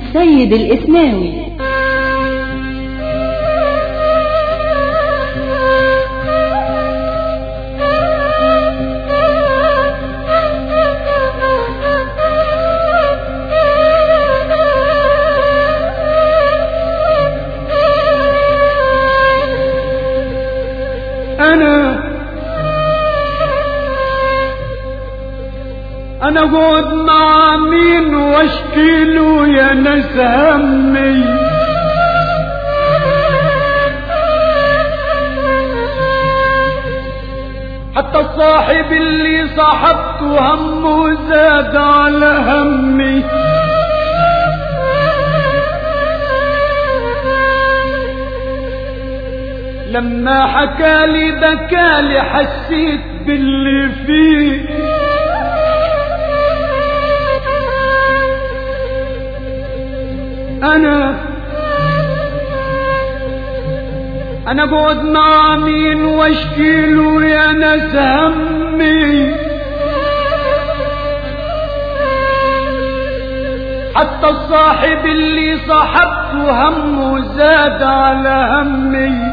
سيد الإسناوي انا انا اقعد مع مين واشكي له يا ناس همي حتى الصاحب اللي صاحبته همه زاد على همي لما حكالي بكالي حسيت باللي فيه انا انا اقعد مع مين واشكي له يا ناس همي حتى الصاحب اللي صاحبته همه زاد على همي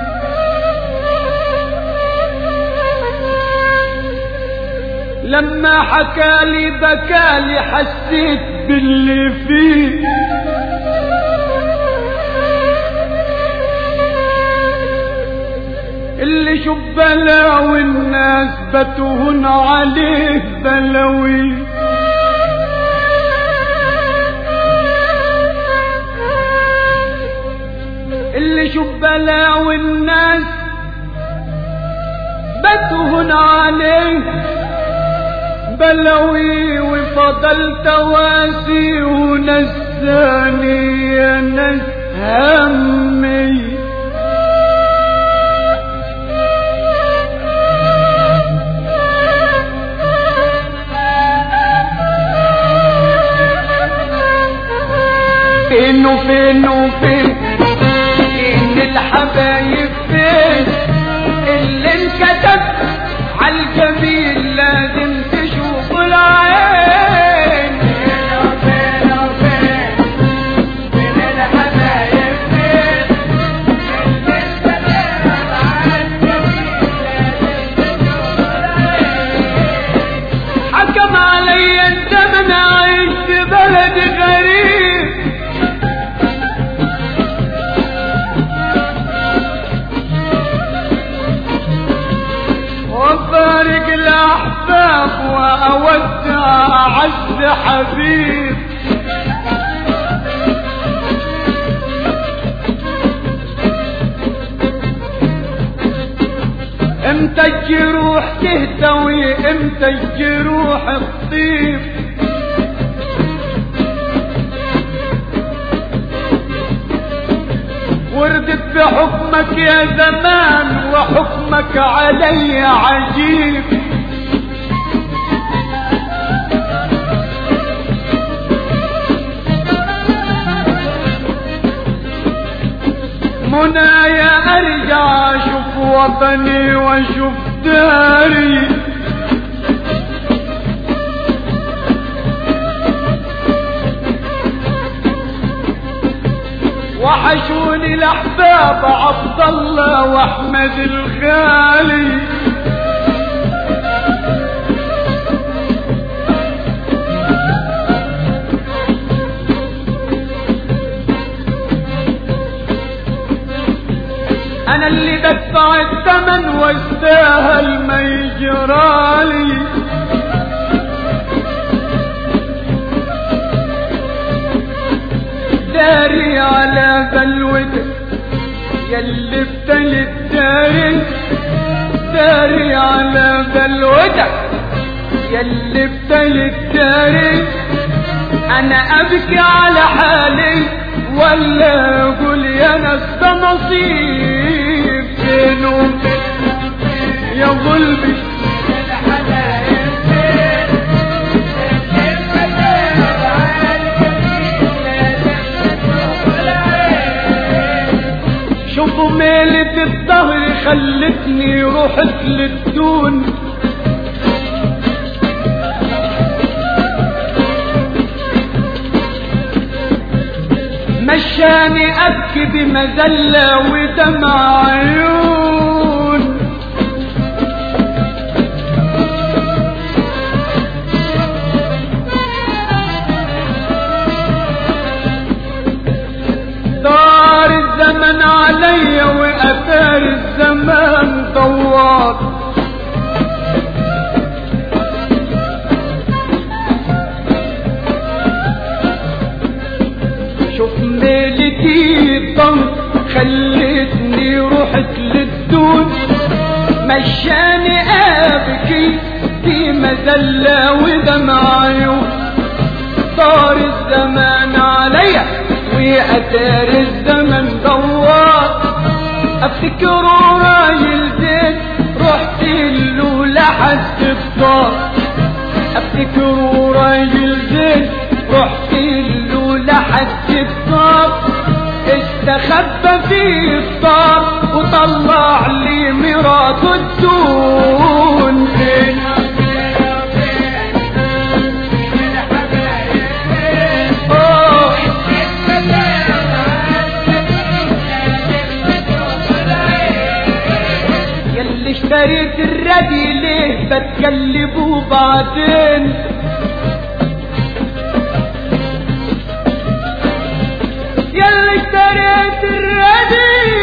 لما حكالي بكالي حسيت باللي فيه اللي شوف بلاوي الناس بتهون عليه بلاوي اللي شوف بلاوي الناس بتهون عليه بلوي وفضل تواسي ونساني يا ناس همي فين وفين وفين فين الحبايب فين اللي انكتب عالجميل لازم تشوف العين فين وفين وفين فين الحبايب فين اللي انكتب عالجميل لازم تشوف العين حكم علي الزمن عايش في بلد غريب وفارق الأحباب وأودع أعز حبيب امتى الجروح تهتوي امتى الجروح تطيب وردت بحكمك يا زمان وحكمك علي عجيب منايا ارجع اشوف وطني واشوف داري وحشوني الاحباب عبد الله واحمد الغالي انا اللي بدفع الثمن واستاهل ما يجرالي داري على بلوتك يلي ابتلي الداري داري على بلوتك يلي ابتلي الداري انا ابكي على حالي ولا اقول يا ناس ده نصيب فين وفين يا قلبي شوفوا ميلة الظهر خلتني رحت للدون مشاني ابكي بمذلة ودمع عيون دار الزمن عليا واثار الزمان دوار شوف ميلتي الضم خلتني رحت للدود مشاني ابكي في مذلة ودمع عيون طار الزمان عليا وأثار الزمن دوار افتكر راجل زين رحت له لحد الدار افتكر راجل زين رحت له لحد الدار استخبى في الدار وطلع لي مراته الدون أوه. يلي اشتريت الردي ليه بتقلبوا بعدين يلي اشتريت الردي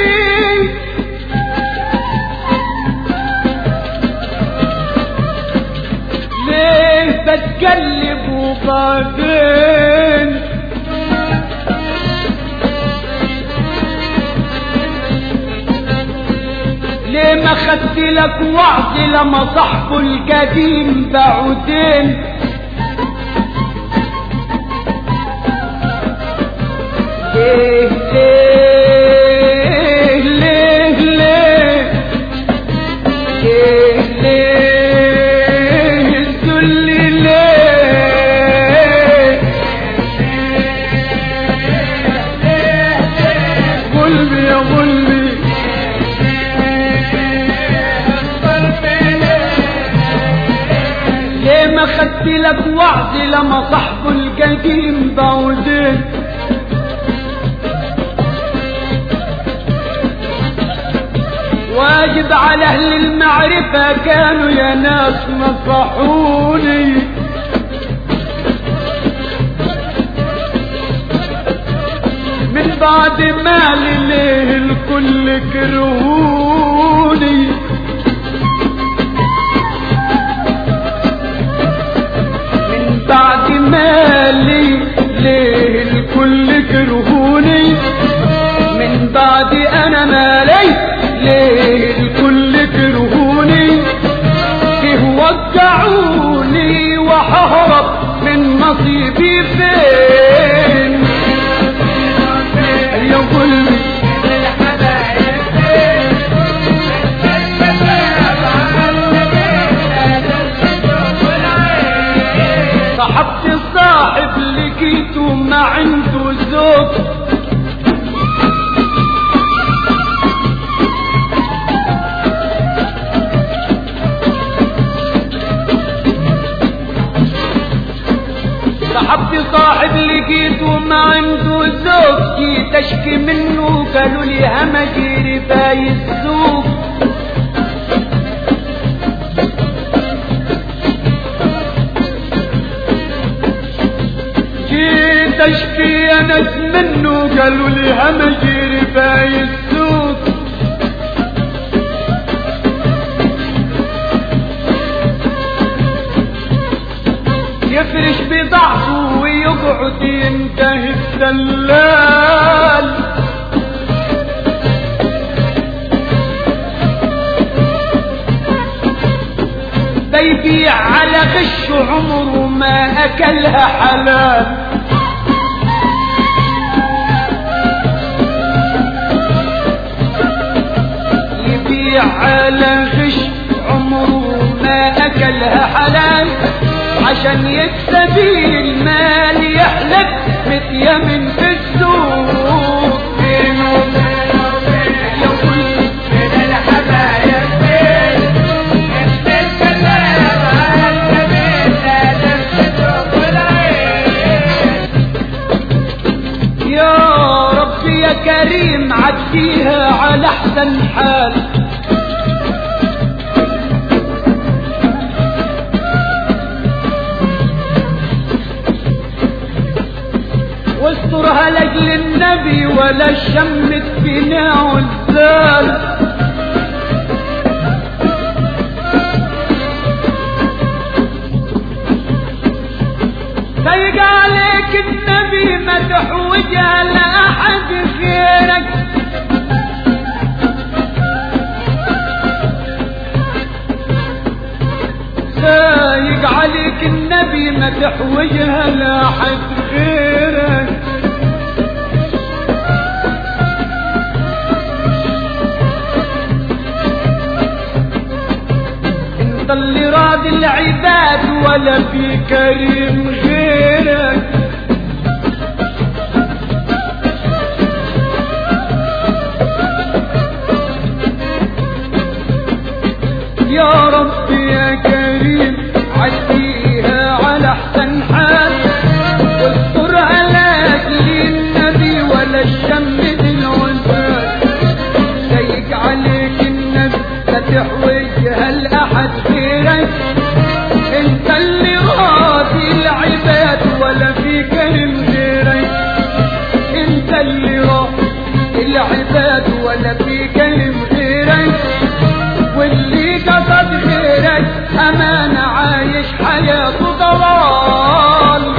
ليه بتقلبوا بعدين ليه ما خدت لك وعد لما صاحبه القديم بعودين ليه ليه ليه ليه ليه ليه الذل ليه قلبي يا قلبي ليه ما خدت لك وعد لما صاحبه القديم بعودين واجب على اهل المعرفة كانوا يا ناس نصحوني من بعد مالي ليه الكل كرهوني من بعد مالي ليه الكل كرهوني من بعد انا مالي ليه الكل كرهوني فيه وقعوني وههرب من نصيبي فين يا قلبي صاحبت صاحب لقيته ما عنده ذوق صاحبتي صاحب لقيته ما عنده ذوق جيت اشكي منه قالوا لي همجي رباي السوق جيت اشكي يا ناس منه قالوا لي همجي رباي السوق يفرش بضعفه ويقعد ينتهي الدلال بيبيع على غش عمره ما اكلها حلال يبيع على غش عمره ما اكلها حلال عشان يكسب المال يحلف متيمن في السوق يا ولد يا يا كريم عديها على احسن حال واسترها لاجل النبي ولا شمت فينا عزال ضيق عليك النبي ما تحوج على احد غيرك ضايق عليك النبي ما تحوجها لاحد غيرك انت اللي راضي العباد ولا في كريم غيرك يا رب يا كريم عديها على احسن حال واستر على اجل النبي ولا الشمد العزال ضيق عليك النبي لا تحوجها لاحد غيرك انت اللي راضي العباد ولا في كلم غيرك انت اللي راضي العباد ولا في كلم غيرك واللي قصد غيرك أمانة عايش حياته ضلال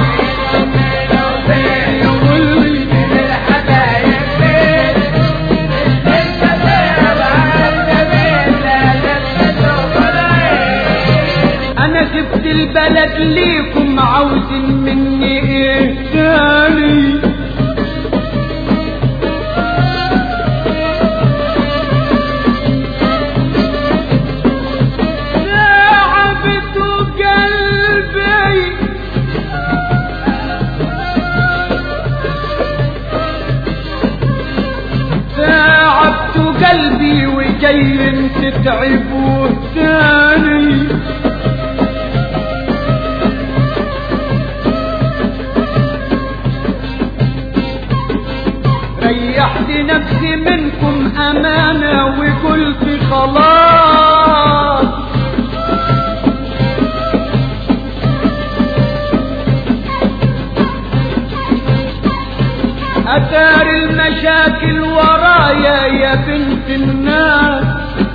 أنا سبت البلد ليكم عاوزين مني إيه تاني تعبت قلبي تعبت قلبي وجاي تتعبوا تاني ريحت نفسي منكم أمانة وقلت خلاص أثار المشاكل ورايا يا بنت الناس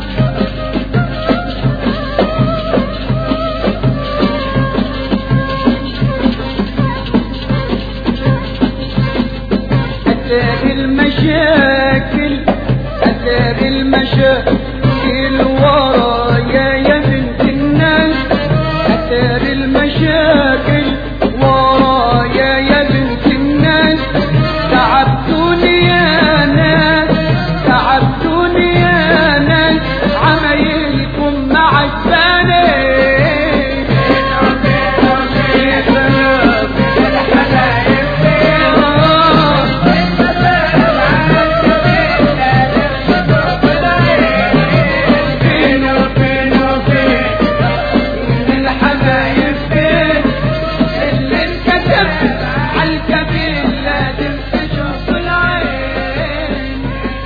أثار المشاكل أثار المشاكل ورايا يا بنت الناس أثار المشاكل ورايا يا بنت الناس تعبتوني يا ناس تعبتوني يا ناس عمايلكم معجباني يا سلام فين وفين وفين من الحبايب فين اللي انكتب عالجبين لازم تشوف العين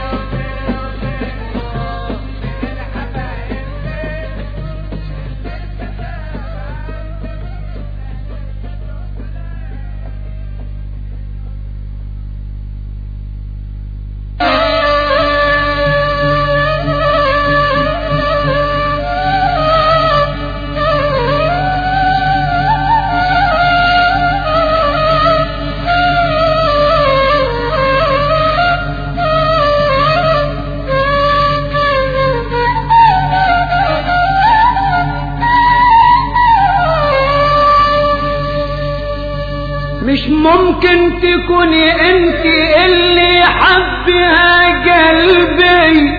مش ممكن تكوني انت اللي حبها قلبي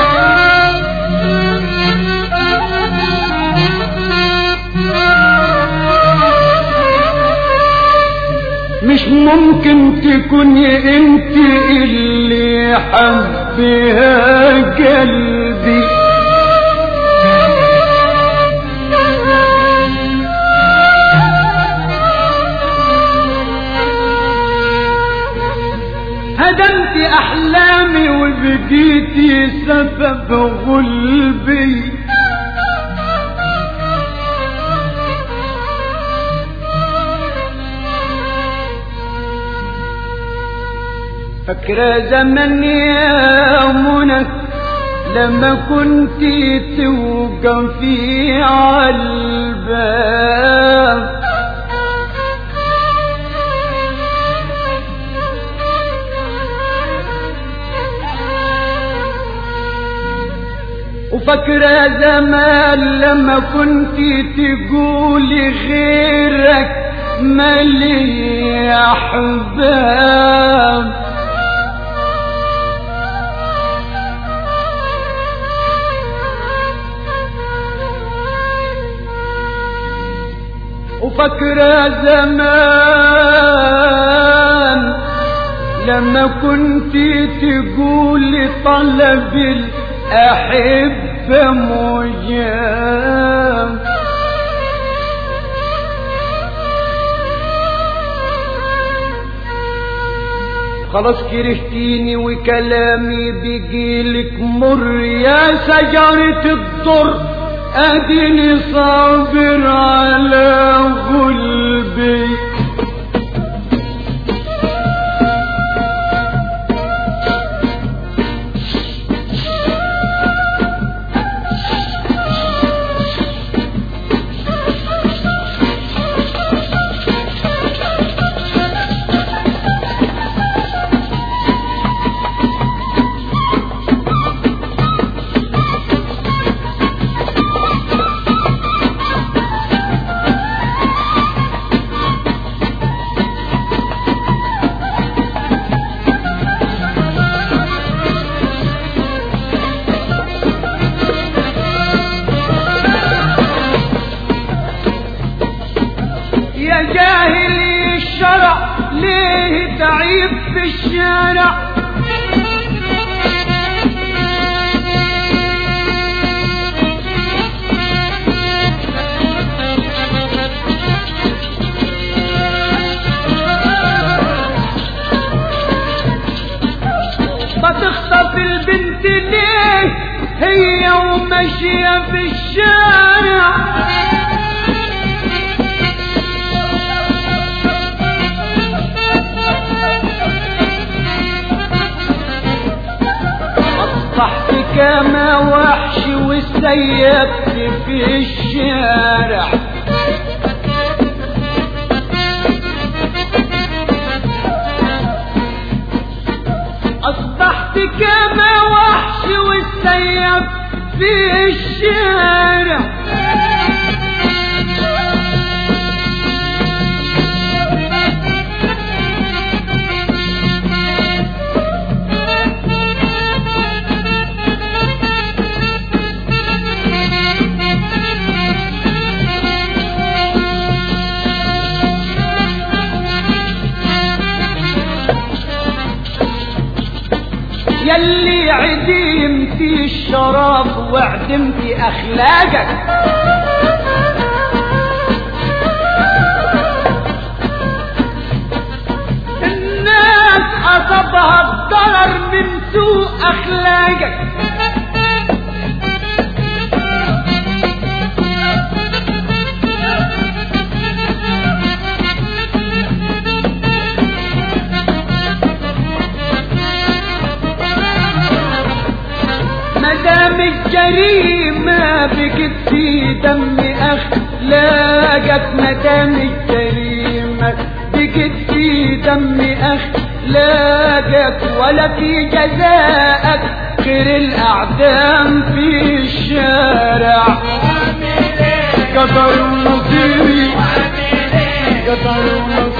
مش ممكن تكوني انت اللي حبها قلبي هدمت احلامي وبقيتي سبب غلبي فاكرة زمن يا منى لما كنت توقفي عالباب وفاكرة زمان لما كنت تقولي غيرك مالي أحباب وفاكرة زمان لما كنت تقولي طلب الأحبة مجاب خلاص كرهتيني وكلامي بيجيلك مر يا شجرة الضر اديني صابر على غلبي يا جاهلي الشرع ليه تعيب في الشارع بتخطف البنت ليه هي وماشية في الشارع أصبحت كما وحش وسيبت في الشارع أصبحت كما وحش وسيبت في الشارع يلي عدمتي الشرف وعدمتي اخلاقك الناس اصابها الضرر من سوء اخلاقك مدام الجريمة بقت في دم أخلاقك مدام الجريمة بقت في دم أخلاقك ولا في جزاءك غير الأعدام في الشارع قدر مصيري قدر مصيري